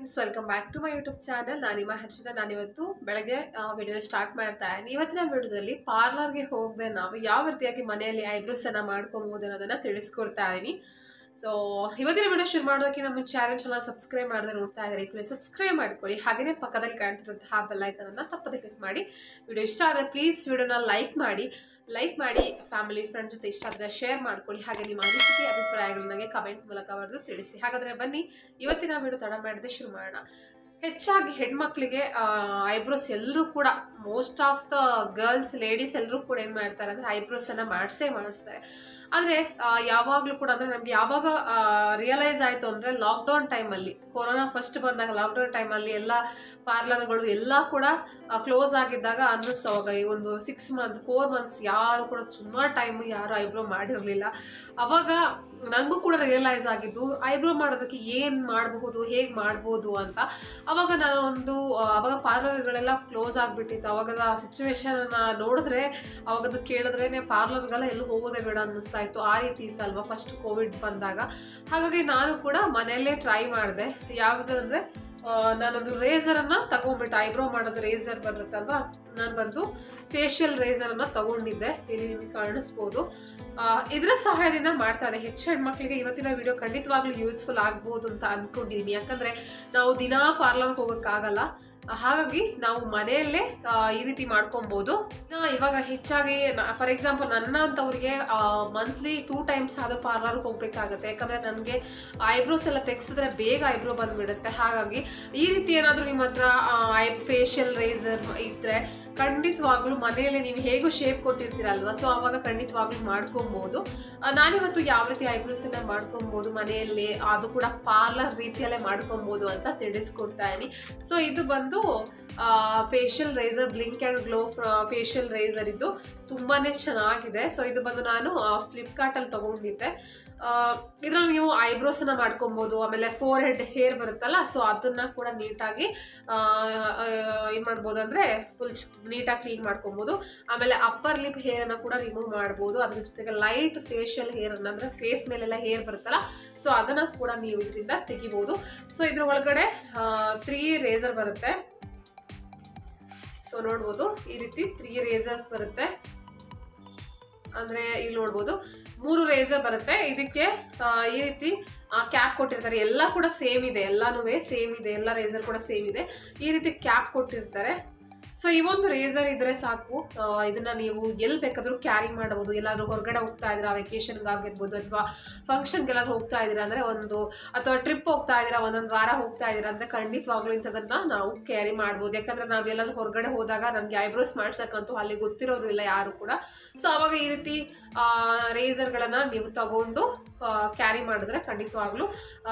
Friends welcome back to my YouTube channel ನಾನು ನಿಮ್ಮ ಹರ್ಷಿತ ನಾನಿವತ್ತು ಬೆಳಗ್ಗೆ ವಿಡಿಯೋ ಸ್ಟಾರ್ಟ್ ಮಾಡ್ತಾ ಇದ್ದೀನಿ ಇವತ್ತಿನ ವಿಡಿಯೋದಲ್ಲಿ ಪಾರ್ಲರ್ಗೆ ಹೋಗದೆ ನಾವು ಯಾವ ರೀತಿಯಾಗಿ ಮನೆಯಲ್ಲಿ ಐಬ್ರೋಸನ್ನು ಮಾಡ್ಕೊಬೋದು ಅನ್ನೋದನ್ನು ತಿಳಿಸ್ಕೊಡ್ತಾ ಇದ್ದೀನಿ ಸೊ ಇವತ್ತಿನ ವಿಡಿಯೋ ಶುರು ಮಾಡೋದಕ್ಕೆ ನಮ್ಮ ಚಾನಲ್ ಚಾನಲ್ ಸಬ್ಸ್ಕ್ರೈಬ್ ಮಾಡದೆ ನೋಡ್ತಾ ಇದ್ದಾರೆ ಈ ಸಬ್ಸ್ಕ್ರೈಬ್ ಮಾಡ್ಕೊಳ್ಳಿ ಹಾಗೆಯೇ ಪಕ್ಕದಲ್ಲಿ ಕಾಣ್ತಿರುವಂತಹ ಬೆಲ್ಲೈಕನನ್ನು ತಪ್ಪದೆ ಕ್ಲಿಕ್ ಮಾಡಿ ವಿಡಿಯೋ ಇಷ್ಟ ಆದರೆ ಪ್ಲೀಸ್ ವಿಡಿಯೋನ ಲೈಕ್ ಮಾಡಿ ಲೈಕ್ ಮಾಡಿ ಫ್ಯಾಮಿಲಿ ಫ್ರೆಂಡ್ ಜೊತೆ ಇಷ್ಟ ಆದರೆ ಶೇರ್ ಮಾಡ್ಕೊಳ್ಳಿ ಹಾಗೆ ನಿಮ್ಮ ಅನಿಸಿಕೆ ಅಭಿಪ್ರಾಯಗಳು ನನಗೆ ಕಮೆಂಟ್ ಮೂಲಕ ಬರೆದು ತಿಳಿಸಿ ಹಾಗಾದರೆ ಬನ್ನಿ ಇವತ್ತಿನ ವಿಡಿಯೋ ತಡ ಮಾಡದೆ ಶುರು ಮಾಡೋಣ ಹೆಚ್ಚಾಗಿ ಹೆಣ್ಮಕ್ಳಿಗೆ ಐಬ್ರೋಸ್ ಎಲ್ಲರೂ ಕೂಡ most of the girls ladies ಎಲ್ಲರೂ ಕೂಡ ಏನು ಮಾಡ್ತಾರೆ ಅಂದರೆ ಐಬ್ರೋಸನ್ನು ಮಾಡಿಸೇ ಮಾಡಿಸ್ತಾರೆ ಆದರೆ ಯಾವಾಗಲೂ ಕೂಡ ಅಂದರೆ ನಮ್ಗೆ ಯಾವಾಗ ರಿಯಲೈಸ್ ಆಯಿತು ಅಂದರೆ ಲಾಕ್ಡೌನ್ ಟೈಮಲ್ಲಿ ಕೊರೋನಾ ಫಸ್ಟ್ ಬಂದಾಗ ಲಾಕ್ಡೌನ್ ಟೈಮಲ್ಲಿ ಎಲ್ಲ ಪಾರ್ಲರ್ಗಳು ಎಲ್ಲ ಕೂಡ ಕ್ಲೋಸ್ ಆಗಿದ್ದಾಗ ಅನ್ನಿಸ್ತು ಅವಾಗ ಈ ಒಂದು ಸಿಕ್ಸ್ ಮಂತ್ ಫೋರ್ ಮಂತ್ಸ್ ಯಾರು ಕೂಡ ಸುಮಾರು ಟೈಮು ಯಾರು ಐಬ್ರೋ ಮಾಡಿರಲಿಲ್ಲ ಅವಾಗ ನನಗೂ ಕೂಡ ರಿಯಲೈಸ್ ಆಗಿದ್ದು ಐಬ್ರೋ ಮಾಡೋದಕ್ಕೆ ಏನು ಮಾಡಬಹುದು ಹೇಗೆ ಮಾಡ್ಬೋದು ಅಂತ ಅವಾಗ ನಾನು ಒಂದು ಆ, ಅವಾಗ ಪಾರ್ಲರ್ಗಳೆಲ್ಲ ಕ್ಲೋಸ್ ಆಗಿಬಿಟ್ಟಿತ್ತು ಅವಾಗದ ಸಿಚುವೇಶನ್ನ ನೋಡಿದ್ರೆ ಅವಾಗದು ಕೇಳಿದ್ರೇ ಪಾರ್ಲರ್ಗೆಲ್ಲ ಎಲ್ಲೂ ಹೋಗೋದೇ ಬೇಡ ಅನ್ನಿಸ್ತಾ ಇತ್ತು ಆ ರೀತಿ ಇತ್ತಲ್ವ ಫಸ್ಟ್ ಕೋವಿಡ್ ಬಂದಾಗ ಹಾಗಾಗಿ ನಾನು ಕೂಡ ಮನೆಯಲ್ಲೇ ಟ್ರೈ ಮಾಡಿದೆ ಯಾವುದು ಅಂದರೆ ನಾನೊಂದು ರೇಸರನ್ನು ತಗೊಂಡ್ಬಿಟ್ಟು ಐಬ್ರೋ ಮಾಡೋದು ರೇಸರ್ ಬರುತ್ತಲ್ವಾ ನಾನು ಬಂದು ಫೇಶಿಯಲ್ ರೇಸರನ್ನು ತಗೊಂಡಿದ್ದೆ ಇಲ್ಲಿ ನಿಮಗೆ ಕಾಣಿಸ್ಬೋದು ಆ, ಇದರ ಸಹಾಯದಿಂದ ಮಾಡ್ತಾ ಇದೆ ಹೆಚ್ಚು ಹೆಣ್ಮಕ್ಳಿಗೆ ಇವತ್ತಿನ ವಿಡಿಯೋ ಖಂಡಿತವಾಗ್ಲೂ ಯೂಸ್ಫುಲ್ ಆಗ್ಬೋದು ಅಂತ ಅಂದ್ಕೊಂಡಿದ್ದೀನಿ ಯಾಕಂದರೆ ನಾವು ದಿನಾ ಪಾರ್ಲರ್ಗೆ ಹೋಗೋಕ್ಕಾಗಲ್ಲ ಹಾಗಾಗಿ ನಾವು ಮನೆಯಲ್ಲೇ ಆ, ಈ ರೀತಿ ಮಾಡ್ಕೊಬೋದು ಇನ್ನ ಇವಾಗ ಹೆಚ್ಚಾಗಿ ಫಾರ್ ಎಕ್ಸಾಂಪಲ್ ನನ್ನ ಅಂತವ್ರಿಗೆ ಮಂತ್ಲಿ ಟೂ ಟೈಮ್ಸ್ ಆದರೂ ಪಾರ್ಲರ್ಗೆ ಹೋಗ್ಬೇಕಾಗತ್ತೆ ಯಾಕಂದರೆ ನನಗೆ ಐಬ್ರೋಸ್ ಎಲ್ಲ ತೆಗ್ಸಿದ್ರೆ ಬೇಗ ಐಬ್ರೋ ಬಂದುಬಿಡುತ್ತೆ ಹಾಗಾಗಿ ಈ ರೀತಿ ಏನಾದರೂ ನಿಮ್ಮ ಹತ್ರ ಐ ಫೇಶಿಯಲ್ ರೇಸರ್ ಇದ್ದರೆ ಖಂಡಿತವಾಗ್ಲೂ ಮನೆಯಲ್ಲೇ ನೀವು ಹೇಗೂ ಶೇಪ್ ಕೊಟ್ಟಿರ್ತೀರಲ್ವ ಸೊ ಆವಾಗ ಖಂಡಿತವಾಗ್ಲೂ ಮಾಡ್ಕೊಬೋದು ಆ, ನಾನಿವತ್ತು ಯಾವ ರೀತಿ ಐಬ್ರೋಸನ್ನ ಮಾಡ್ಕೊಬೋದು ಮನೆಯಲ್ಲೇ ಅದು ಕೂಡ ಪಾರ್ಲರ್ ರೀತಿಯಲ್ಲೇ ಮಾಡ್ಕೊಬೋದು ಅಂತ ತಿಳಿಸ್ಕೊಡ್ತಾ ಇದ್ದೀನಿ ಸೊ ಇದು ಬಂದು facial razor blink and glow facial razor ಇದು ತುಂಬಾ ಚೆನ್ನಾಗಿದೆ ಸೊ ಇದು ಬಂದು ನಾನು ಫ್ಲಿಪ್ಕಾರ್ಟಲ್ಲಿ ತೊಗೊಂಡಿದ್ದೆ ಇದರಲ್ಲಿ ನೀವು ಐಬ್ರೋಸನ್ನ ಮಾಡ್ಕೊಬೋದು ಆಮೇಲೆ ಫೋರ್ ಹೆಡ್ ಹೇರ್ ಬರುತ್ತಲ್ಲ ಸೊ ಅದನ್ನು ಕೂಡ ನೀಟಾಗಿ ಏನು ಮಾಡ್ಬೋದು ಅಂದರೆ ಫುಲ್ ನೀಟಾಗಿ ಕ್ಲೀನ್ ಮಾಡ್ಕೊಬೋದು ಆಮೇಲೆ ಅಪ್ಪರ್ ಲಿಪ್ ಹೇರನ್ನು ಕೂಡ ರಿಮೂವ್ ಮಾಡ್ಬೋದು ಅದ್ರ ಜೊತೆಗೆ ಲೈಟ್ ಫೇಶಿಯಲ್ ಹೇರನ್ನು ಅಂದರೆ ಫೇಸ್ ಮೇಲೆಲ್ಲ ಹೇರ್ ಬರುತ್ತಲ್ಲ ಸೊ ಅದನ್ನು ಕೂಡ ನೀವು ಇದರಿಂದ ತೆಗಿಬೋದು ಸೊ ಇದ್ರ ಒಳಗಡೆ ತ್ರೀ ರೇಸರ್ ಬರುತ್ತೆ ಸೊ ನೋಡ್ಬೋದು ಈ ರೀತಿ ತ್ರೀ ರೇಸರ್ಸ್ ಬರುತ್ತೆ ಅಂದರೆ ಇಲ್ಲಿ ನೋಡ್ಬೋದು ಮೂರು ರೇಸರ್ ಬರುತ್ತೆ ಇದಕ್ಕೆ ಆ, ಈ ರೀತಿ ಕ್ಯಾಪ್ ಕೊಟ್ಟಿರ್ತಾರೆ ಎಲ್ಲ ಕೂಡ ಸೇಮ್ ಇದೆ ಎಲ್ಲನೂ ಸೇಮ್ ಇದೆ ಎಲ್ಲ ರೇಸರ್ ಕೂಡ ಸೇಮ್ ಇದೆ ಈ ರೀತಿ ಕ್ಯಾಪ್ ಕೊಟ್ಟಿರ್ತಾರೆ ಸೊ ಈ ಒಂದು ರೇಸರ್ ಇದ್ರೆ ಸಾಕು ಆ, ಇದನ್ನ ನೀವು ಎಲ್ಲಿ ಬೇಕಾದರೂ ಕ್ಯಾರಿ ಮಾಡಬಹುದು ಎಲ್ಲಾದ್ರೂ ಹೊರಗಡೆ ಹೋಗ್ತಾ ಇದ್ದೀರಾ ವೆಕೇಶನ್ಗೆ ಆಗಿರ್ಬೋದು ಅಥವಾ ಫಂಕ್ಷನ್ಗೆಲ್ಲಾದ್ರೂ ಹೋಗ್ತಾ ಇದ್ದೀರಾ ಅಂದರೆ ಒಂದು ಅಥವಾ ಟ್ರಿಪ್ ಹೋಗ್ತಾ ಇದ್ದೀರಾ ಒಂದೊಂದು ವಾರ ಹೋಗ್ತಾ ಇದ್ದೀರಾ ಅಂದರೆ ಖಂಡಿತವಾಗ್ಲೂ ಇಂಥದನ್ನ ನಾವು ಕ್ಯಾರಿ ಮಾಡ್ಬೋದು ಯಾಕಂದರೆ ನಾವು ಎಲ್ಲಾದ್ರೂ ಹೊರಗಡೆ ಹೋದಾಗ ನಮಗೆ ಐಬ್ರೋಸ್ ಮಾಡ್ಸಕ್ಕಂತೂ ಅಲ್ಲಿ ಗೊತ್ತಿರೋದು ಇಲ್ಲ ಯಾರು ಕೂಡ ಸೊ ಅವಾಗ ಈ ರೀತಿ ರೇಸರ್ಗಳನ್ನು ನೀವು ತಗೊಂಡು ಕ್ಯಾರಿ ಮಾಡಿದ್ರೆ ಖಂಡಿತವಾಗ್ಲೂ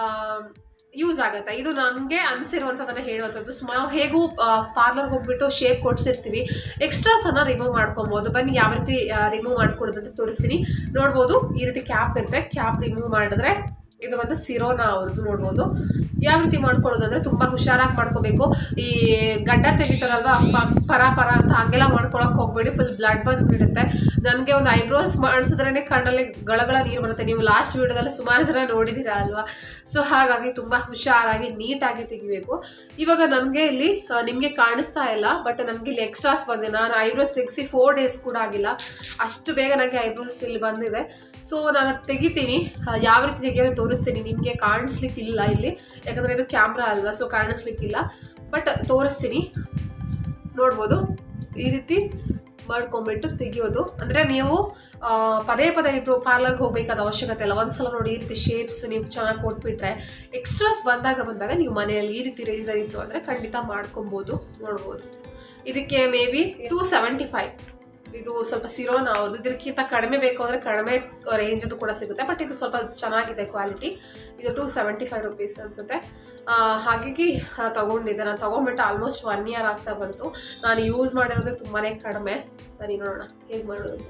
ಯೂಸ್ ಆಗುತ್ತೆ ಇದು ನನಗೆ ಅನಿಸಿರುವಂಥದ್ದನ್ನು ಹೇಳುವಂಥದ್ದು ಸುಮಾರು ನಾವು ಹೇಗೂ ಪಾರ್ಲರ್ಗೆ ಹೋಗ್ಬಿಟ್ಟು ಶೇಪ್ ಕೊಡ್ಸಿರ್ತೀವಿ ಎಕ್ಸ್ಟ್ರಾಸನ್ನು ರಿಮೂವ್ ಮಾಡ್ಕೊಬೋದು ಬನ್ನಿ ಯಾವ ರೀತಿ ರಿಮೂವ್ ಮಾಡ್ಕೊಡೋದು ಅಂತ ತೋರಿಸ್ತೀನಿ ನೋಡ್ಬೋದು ಈ ರೀತಿ ಕ್ಯಾಪ್ ಇರುತ್ತೆ ಕ್ಯಾಪ್ ರಿಮೂವ್ ಮಾಡಿದ್ರೆ ಇದು ಒಂದು ಸಿರೋನ ಅವ್ರದ್ದು ನೋಡ್ಬೋದು ಯಾವ ರೀತಿ ಮಾಡ್ಕೊಳ್ಳೋದು ಅಂದರೆ ತುಂಬ ಹುಷಾರಾಗಿ ಮಾಡ್ಕೋಬೇಕು ಈ ಗಡ್ಡ ತೆಗಿತಾರಲ್ವ ಪ- ಪರ ಪರ ಅಂತ ಹಂಗೆಲ್ಲ ಮಾಡ್ಕೊಳಕ್ಕೆ ಹೋಗ್ಬೇಡಿ ಫುಲ್ ಬ್ಲಡ್ ಬಂದುಬಿಡುತ್ತೆ ನನಗೆ ಒಂದು ಐಬ್ರೋಸ್ ಮಾಡಿಸಿದ್ರೇ ಕಣ್ಣಲ್ಲಿ ಗಳಗಳ ನೀರು ಬರುತ್ತೆ ನೀವು ಲಾಸ್ಟ್ ವಿಡಿಯೋದಲ್ಲಿ ಸುಮಾರು ಜನ ನೋಡಿದ್ದೀರಾ ಅಲ್ವಾ ಸೊ ಹಾಗಾಗಿ ತುಂಬ ಹುಷಾರಾಗಿ ನೀಟಾಗಿ ತೆಗಿಬೇಕು ಇವಾಗ ನನಗೆ ಇಲ್ಲಿ ನಿಮಗೆ ಕಾಣಿಸ್ತಾ ಇಲ್ಲ ಬಟ್ ನನಗೆ ಇಲ್ಲಿ ಎಕ್ಸ್ಟ್ರಾಸ್ ಬಂದಿದೆ ನಾನು ಐಬ್ರೋಸ್ ತೆಗಿಸಿ ಫೋರ್ ಡೇಸ್ ಕೂಡ ಆಗಿಲ್ಲ ಅಷ್ಟು ಬೇಗ ನನಗೆ ಐಬ್ರೋಸ್ ಇಲ್ಲಿ ಬಂದಿದೆ ಸೊ ನಾನು ಅದ್ ತೆಗಿತೀನಿ ಆ, ಯಾವ ರೀತಿ ತೆಗಿಯೋದು ತೋರಿಸ್ತೀನಿ ನಿಮಗೆ ಕಾಣಿಸ್ಲಿಕ್ಕಿಲ್ಲ ಇಲ್ಲಿ ಯಾಕಂದರೆ ಇದು ಕ್ಯಾಮ್ರಾ ಅಲ್ವಾ ಸೊ ಕಾಣಿಸ್ಲಿಕ್ಕಿಲ್ಲ ಬಟ್ ತೋರಿಸ್ತೀನಿ ನೋಡ್ಬೋದು ಈ ರೀತಿ ಮಾಡ್ಕೊಂಬಿಟ್ಟು ತೆಗಿಯೋದು ಅಂದರೆ ನೀವು ಆ, ಪದೇ ಪದೇ ಇಬ್ಬರು ಪಾರ್ಲರ್ಗೆ ಹೋಗ್ಬೇಕಾದ ಅವಶ್ಯಕತೆ ಇಲ್ಲ ಒಂದ್ಸಲ ನೋಡಿ ಈ ರೀತಿ ಶೇಪ್ಸ್ ನೀವು ಚೆನ್ನಾಗಿ ಕೊಟ್ಬಿಟ್ರೆ ಎಕ್ಸ್ಟ್ರಾಸ್ ಬಂದಾಗ ಬಂದಾಗ ನೀವು ಮನೆಯಲ್ಲಿ ಈ ರೀತಿ ರೇಸರ್ ಇತ್ತು ಅಂದರೆ ಖಂಡಿತ ಮಾಡ್ಕೊಬೋದು ನೋಡ್ಬೋದು ಇದಕ್ಕೆ maybe two seventy five ಇದು ಸ್ವಲ್ಪ ಸಿರೋನ ಅವ್ರದ್ದು ಇದಕ್ಕಿಂತ ಕಡಿಮೆ ಬೇಕು ಅಂದರೆ ಕಡಿಮೆ ರೇಂಜದು ಕೂಡ ಸಿಗುತ್ತೆ ಬಟ್ ಇದು ಸ್ವಲ್ಪ ಚೆನ್ನಾಗಿದೆ ಕ್ವಾಲಿಟಿ ಇದು ಟೂ ಸೆವೆಂಟಿ ಫೈವ್ ರುಪೀಸ್ ಅನಿಸುತ್ತೆ ಹಾಗಾಗಿ ಆ, ತಗೊಂಡಿದ್ದೆ ನಾನು ತೊಗೊಂಡ್ಬಿಟ್ಟು ಆಲ್ಮೋಸ್ಟ್ ಒನ್ ಇಯರ್ ಆಗ್ತಾ ಬಂತು ನಾನು ಯೂಸ್ ಮಾಡಿರೋದು ತುಂಬಾ ಕಡಿಮೆ ಬನ್ನಿ ನೋಡೋಣ ಹೇಗೆ ಮಾಡೋದು ಅಂತ.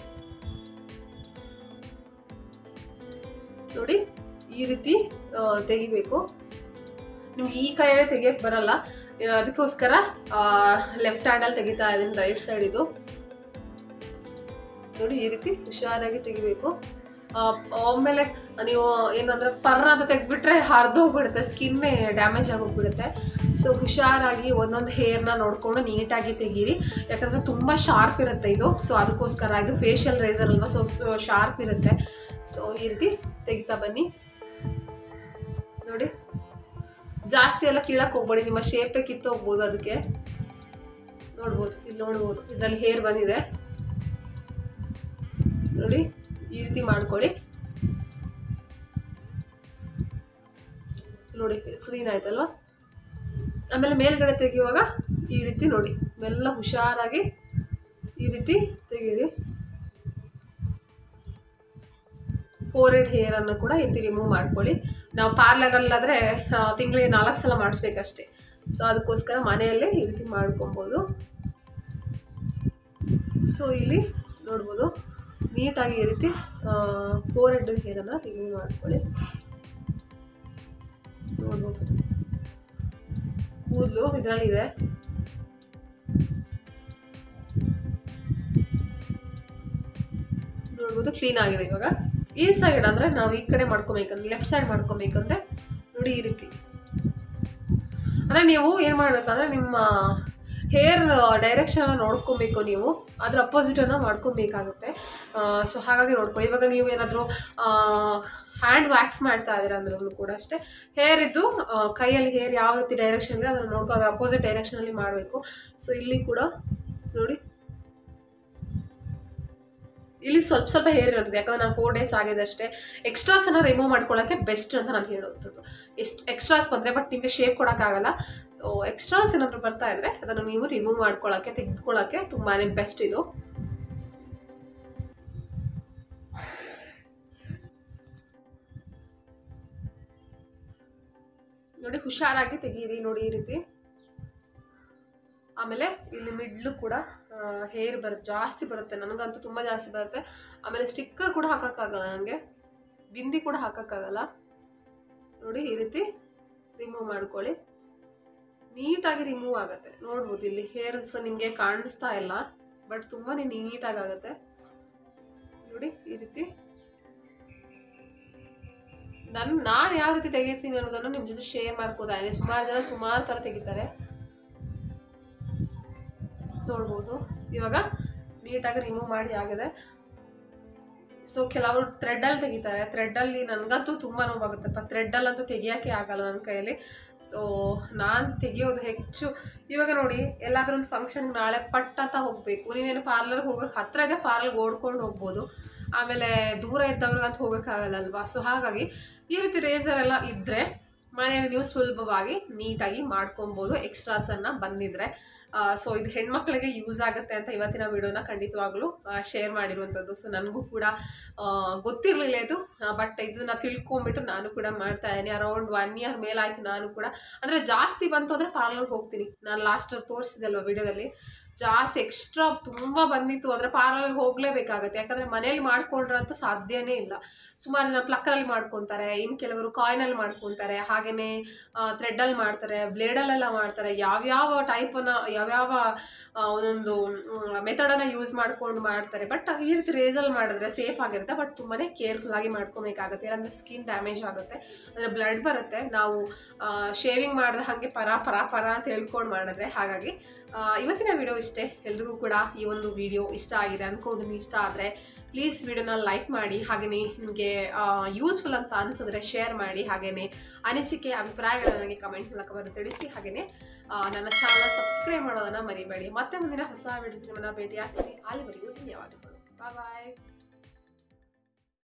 ನೋಡಿ ಈ ರೀತಿ ಆ, ತೆಗಿಬೇಕು ನಿಮ್ಗೆ ಈ ಕೈಯಲ್ಲೇ ತೆಗಿಯಕ್ಕೆ ಬರಲ್ಲ ಆ, ಅದಕ್ಕೋಸ್ಕರ ಲೆಫ್ಟ್ ಹ್ಯಾಂಡಲ್ಲಿ ತೆಗಿತಾ ಇದ್ದೀನಿ ರೈಟ್ ಸೈಡ್ ಇದು ನೋಡಿ ಈ ರೀತಿ ಹುಷಾರಾಗಿ ತೆಗಿಬೇಕು ಆಮೇಲೆ ನೀವು ಏನಂದ್ರೆ ಪರ್ರ ಅಂತ ತೆಗ್ಬಿಟ್ರೆ ಹರಿದೋಗ್ಬಿಡುತ್ತೆ ಸ್ಕಿನ್ನೇ ಡ್ಯಾಮೇಜ್ ಆಗೋಗ್ಬಿಡುತ್ತೆ ಸೊ ಹುಷಾರಾಗಿ ಒಂದೊಂದು ಹೇರ್ನ ನೋಡಿಕೊಂಡು ನೀಟಾಗಿ ತೆಗೀರಿ ಯಾಕಂದರೆ ತುಂಬ ಶಾರ್ಪ್ ಇರುತ್ತೆ ಇದು ಸೊ ಅದಕ್ಕೋಸ್ಕರ ಇದು ಫೇಶಿಯಲ್ ರೇಸರ್ ಅಲ್ವಾ ಸೊ ಸೊ ಶಾರ್ಪ್ ಇರುತ್ತೆ ಸೊ ಈ ರೀತಿ ತೆಗಿತಾ ಬನ್ನಿ ನೋಡಿ ಜಾಸ್ತಿ ಎಲ್ಲ ಕೀಳಕ್ಕೆ ಹೋಗ್ಬೇಡಿ ನಿಮ್ಮ ಶೇಪೇ ಕಿತ್ತು ಹೋಗ್ಬೋದು ಅದಕ್ಕೆ ನೋಡ್ಬೋದು ಇಲ್ಲಿ ನೋಡ್ಬೋದು ಇದರಲ್ಲಿ ಹೇರ್ ಬಂದಿದೆ ನೋಡಿ ಈ ರೀತಿ ಮಾಡ್ಕೊಳ್ಳಿ ನೋಡಿ ಕ್ಲೀನ್ ಆಯ್ತಲ್ವಾ ಆಮೇಲೆ ಮೇಲ್ಗಡೆ ತೆಗೆಯುವಾಗ ಈ ರೀತಿ ನೋಡಿ ಮೆಲ್ಲ ಹುಷಾರಾಗಿ ಈ ರೀತಿ ತೆಗೀರಿ ಫೋರ್ ಹೆಡ್ ಹೇರನ್ನು ಕೂಡ ಈ ರೀತಿ ರಿಮೂವ್ ಮಾಡ್ಕೊಳ್ಳಿ ನಾವು ಪಾರ್ಲರಲ್ಲಾದರೆ ತಿಂಗಳಿಗೆ ನಾಲ್ಕು ಸಲ ಮಾಡಿಸ್ಬೇಕಷ್ಟೇ ಸೊ ಅದಕ್ಕೋಸ್ಕರ ಮನೆಯಲ್ಲೇ ಈ ರೀತಿ ಮಾಡ್ಕೊಬೋದು ಸೊ ಇಲ್ಲಿ ನೋಡ್ಬೋದು ನೀಟಾಗಿ ಈ ರೀತಿ ಫೋರ್ ಹೆಡ್ ಹೇರನ್ನು ರಿಮೂವ್ ಮಾಡ್ಕೊಳ್ಳಿ ನೋಡ್ಬೋದು ಕೂದಲು ಇದರಲ್ಲಿದೆ ನೋಡ್ಬೋದು ಕ್ಲೀನ್ ಆಗಿದೆ ಇವಾಗ ಈ ಸೈಡ್ ಅಂದರೆ ನಾವು ಈ ಕಡೆ ಮಾಡ್ಕೊಬೇಕಂದ್ರೆ ಲೆಫ್ಟ್ ಸೈಡ್ ಮಾಡ್ಕೊಬೇಕಂದ್ರೆ ನೋಡಿ ಈ ರೀತಿ ಅಂದರೆ ನೀವು ಏನು ಮಾಡಬೇಕಂದ್ರೆ ನಿಮ್ಮ ಹೇರ್ ಡೈರೆಕ್ಷನ್ ನೋಡ್ಕೊಬೇಕು ನೀವು ಅದ್ರ ಅಪೋಸಿಟನ್ನು ಮಾಡ್ಕೊಬೇಕಾಗುತ್ತೆ ಸೊ ಹಾಗಾಗಿ ನೋಡ್ಕೊಳ್ಳಿ ಇವಾಗ ನೀವು ಏನಾದರೂ ಹ್ಯಾಂಡ್ ವ್ಯಾಕ್ಸ್ ಮಾಡ್ತಾ ಇದ್ದೀರ ಅಂದ್ರೂ ಕೂಡ ಅಷ್ಟೇ ಹೇರ್ ಇದ್ದು ಆ, ಕೈಯಲ್ಲಿ ಹೇರ್ ಯಾವ ರೀತಿ ಡೈರೆಕ್ಷನ್ ಇದೆ ಅದನ್ನು ನೋಡ್ಕೊ ಅದ್ರ ಅಪೋಸಿಟ್ ಡೈರೆಕ್ಷನಲ್ಲಿ ಮಾಡಬೇಕು ಸೊ ಇಲ್ಲಿ ಕೂಡ ನೋಡಿ ಇಲ್ಲಿ ಸ್ವಲ್ಪ ಸ್ವಲ್ಪ ಹೇರ್ ಇರುತ್ತದೆ ಯಾಕಂದ್ರೆ ನಾನು ಫೋರ್ ಡೇಸ್ ಆಗಿದೆ ಅಷ್ಟೇ ಎಕ್ಸ್ಟ್ರಾಸನ್ನು ರಿಮೂವ್ ಮಾಡ್ಕೊಳ್ಳೋಕ್ಕೆ ಬೆಸ್ಟ್ ಅಂತ ನಾನು ಹೇಳುವಂಥದ್ದು ಎಷ್ಟು ಎಕ್ಸ್ಟ್ರಾಸ್ ಬಂದರೆ ಬಟ್ ನಿಮಗೆ ಶೇಪ್ ಕೊಡೋಕ್ಕಾಗಲ್ಲ ಸೊ ಎಕ್ಸ್ಟ್ರಾಸ್ ಏನಾದರೂ ಬರ್ತಾ ಇದ್ರೆ ಅದನ್ನು ನೀವು ರಿಮೂವ್ ಮಾಡ್ಕೊಳ್ಳೋಕ್ಕೆ ತೆಗೆದುಕೊಳ್ಳೋಕ್ಕೆ ತುಂಬಾ ಬೆಸ್ಟ್ ಇದು ನೋಡಿ ಹುಷಾರಾಗಿ ತೆಗೀರಿ ನೋಡಿ ಈ ರೀತಿ ಆಮೇಲೆ ಇಲ್ಲಿ ಮಿಡ್ಲು ಕೂಡ ಹೇರ್ ಬರುತ್ತೆ ಜಾಸ್ತಿ ಬರುತ್ತೆ ನನಗಂತೂ ತುಂಬ ಜಾಸ್ತಿ ಬರುತ್ತೆ ಆಮೇಲೆ ಸ್ಟಿಕ್ಕರ್ ಕೂಡ ಹಾಕೋಕ್ಕಾಗಲ್ಲ ನನಗೆ ಬಿಂದಿ ಕೂಡ ಹಾಕೋಕ್ಕಾಗಲ್ಲ ನೋಡಿ ಈ ರೀತಿ ರಿಮೂವ್ ಮಾಡ್ಕೊಳ್ಳಿ ನೀಟಾಗಿ ರಿಮೂವ್ ಆಗುತ್ತೆ ನೋಡ್ಬೋದು ಇಲ್ಲಿ ಹೇರ್ಸ್ ನಿಮಗೆ ಕಾಣಿಸ್ತಾ ಇಲ್ಲ ಬಟ್ ತುಂಬಾ ನೀಟಾಗಿ ಆಗುತ್ತೆ ನೋಡಿ ಈ ರೀತಿ ನನ್ನ ನಾನು ಯಾವ ರೀತಿ ತೆಗಿತೀನಿ ಅನ್ನೋದನ್ನು ನಿಮ್ಮ ಜೊತೆ ಶೇರ್ ಮಾಡ್ಕೋತಾ ಇದ್ದೀನಿ ಸುಮಾರು ಜನ ಸುಮಾರು ಥರ ತೆಗಿತಾರೆ ನೋಡ್ಬೋದು ಇವಾಗ ನೀಟಾಗಿ ರಿಮೂವ್ ಮಾಡಿ ಆಗಿದೆ ಸೊ ಕೆಲವರು ಥ್ರೆಡ್ಡಲ್ಲಿ ತೆಗಿತಾರೆ ಥ್ರೆಡ್ಡಲ್ಲಿ ನನಗಂತೂ ತುಂಬ ನೋವಾಗುತ್ತಪ್ಪ ಥ್ರೆಡ್ಡಲ್ಲಂತೂ ತೆಗಿಯೋಕ್ಕೆ ಆಗಲ್ಲ ನನ್ನ ಕೈಯಲ್ಲಿ ಸೊ ನಾನು ತೆಗಿಯೋದು ಹೆಚ್ಚು ಇವಾಗ ನೋಡಿ ಎಲ್ಲಾದ್ರೂ ಒಂದು ಫಂಕ್ಷನ್ಗೆ ನಾಳೆ ಪಟ್ ಅಂತ ಹೋಗಬೇಕು ನೀವೇನು ಪಾರ್ಲರ್ಗೆ ಹೋಗೋಕೆ ಹತ್ರ ಇದೆ ಪಾರ್ಲರ್ಗೆ ಓಡ್ಕೊಂಡು ಹೋಗ್ಬೋದು ಆಮೇಲೆ ದೂರ ಇದ್ದವ್ರಿಗಂತ ಹೋಗೋಕ್ಕಾಗಲ್ಲಲ್ವಾ ಸೊ ಹಾಗಾಗಿ ಈ ರೀತಿ ರೇಸರ್ ಎಲ್ಲ ಇದ್ದರೆ ಮನೆಯಲ್ಲಿ ನೀವು ಸುಲಭವಾಗಿ ನೀಟಾಗಿ ಮಾಡ್ಕೊಬೋದು ಎಕ್ಸ್ಟ್ರಾಸನ್ನು ಬಂದಿದ್ರೆ ಸೊ ಇದು ಹೆಣ್ಮಕ್ಳಿಗೆ ಯೂಸ್ ಆಗುತ್ತೆ ಅಂತ ಇವತ್ತಿನ ವಿಡಿಯೋನ ಖಂಡಿತವಾಗ್ಲೂ ಶೇರ್ ಮಾಡಿರುವಂಥದ್ದು ಸೊ ನನಗೂ ಕೂಡ ಆ, ಗೊತ್ತಿರಲಿಲ್ಲ ಇದು ಬಟ್ ಇದನ್ನ ತಿಳ್ಕೊಂಬಿಟ್ಟು ನಾನು ಕೂಡ ಮಾಡ್ತಾ ಇದ್ದೀನಿ ಅರೌಂಡ್ ಒನ್ ಇಯರ್ ಮೇಲಾಯಿತು ನಾನು ಕೂಡ ಅಂದರೆ ಜಾಸ್ತಿ ಬಂತು ಅಂದರೆ ಪಾರ್ಲರ್ಗೆ ಹೋಗ್ತೀನಿ ನಾನು ಲಾಸ್ಟ್ ತೋರಿಸಿದಲ್ವ ವಿಡಿಯೋದಲ್ಲಿ ಜಾಸ್ತಿ ಎಕ್ಸ್ಟ್ರಾ ತುಂಬ ಬಂದಿತ್ತು ಅಂದರೆ ಪಾರ್ಲರ್ಗೆ ಹೋಗಲೇಬೇಕಾಗತ್ತೆ ಯಾಕಂದರೆ ಮನೇಲಿ ಮಾಡ್ಕೊಂಡ್ರಂತೂ ಸಾಧ್ಯನೇ ಇಲ್ಲ ಸುಮಾರು ಜನ ಪ್ಲಕ್ಕರಲ್ಲಿ ಮಾಡ್ಕೊತಾರೆ ಇನ್ನು ಕೆಲವರು ಕಾಯಿನಲ್ಲಿ ಮಾಡ್ಕೊತಾರೆ ಹಾಗೆಯೇ ಥ್ರೆಡ್ಡಲ್ಲಿ ಮಾಡ್ತಾರೆ ಬ್ಲೇಡಲ್ಲೆಲ್ಲ ಮಾಡ್ತಾರೆ ಯಾವ್ಯಾವ ಟೈಪನ್ನು ಯಾವ್ಯಾವ ಆ, ಒಂದೊಂದು ಮೆಥಡನ್ನು ಯೂಸ್ ಮಾಡ್ಕೊಂಡು ಮಾಡ್ತಾರೆ ಬಟ್ ಈ ರೀತಿ ರೇಸಲ್ಲಿ ಮಾಡಿದ್ರೆ ಸೇಫ್ ಆಗಿರುತ್ತೆ ಬಟ್ ತುಂಬಾ ಕೇರ್ಫುಲ್ಲಾಗಿ ಮಾಡ್ಕೊಬೇಕಾಗುತ್ತೆ ಇಲ್ಲಾಂದರೆ ಸ್ಕಿನ್ ಡ್ಯಾಮೇಜ್ ಆಗುತ್ತೆ ಅಂದರೆ ಬ್ಲಡ್ ಬರುತ್ತೆ ನಾವು ಶೇವಿಂಗ್ ಮಾಡಿದ ಹಾಗೆ ಪರ ಪರ ಪರ ಅಂತ ಹೇಳ್ಕೊಂಡು ಮಾಡಿದ್ರೆ ಹಾಗಾಗಿ ಆ, ಇವತ್ತಿನ ವಿಡಿಯೋ ಇಷ್ಟೇ ಎಲ್ರಿಗೂ ಕೂಡ ಈ ಒಂದು ವಿಡಿಯೋ ಇಷ್ಟ ಆಗಿದೆ ಅಂದ್ಕೊಂಡು ಇಷ್ಟ ಆದರೆ ಪ್ಲೀಸ್ ವಿಡಿಯೋನ ಲೈಕ್ ಮಾಡಿ ಹಾಗೆಯೇ ನಿಮಗೆ ಯೂಸ್ಫುಲ್ ಅಂತ ಅನಿಸಿದ್ರೆ ಶೇರ್ ಮಾಡಿ ಹಾಗೆಯೇ ಅನಿಸಿಕೆ ಅಭಿಪ್ರಾಯಗಳನ್ನ ನನಗೆ ಕಮೆಂಟ್ ಮೂಲಕ ಬರೆದು ತಿಳಿಸಿ ಹಾಗೆಯೇ ಆ, ನನ್ನ ಚಾನಲ್ ಸಬ್ಸ್ಕ್ರೈಬ್ ಮಾಡೋದನ್ನು ಮರಿಬೇಡಿ ಮತ್ತೆ ಮುಂದಿನ ಹೊಸ ವಿಡಿಯೋಸ್ ನಿಮ್ಮನ್ನ ಭೇಟಿ ಆಗ್ತೀನಿ ಅಲ್ಲಿವರೆಗೂ ಧನ್ಯವಾದಗಳು ಬಾಯ್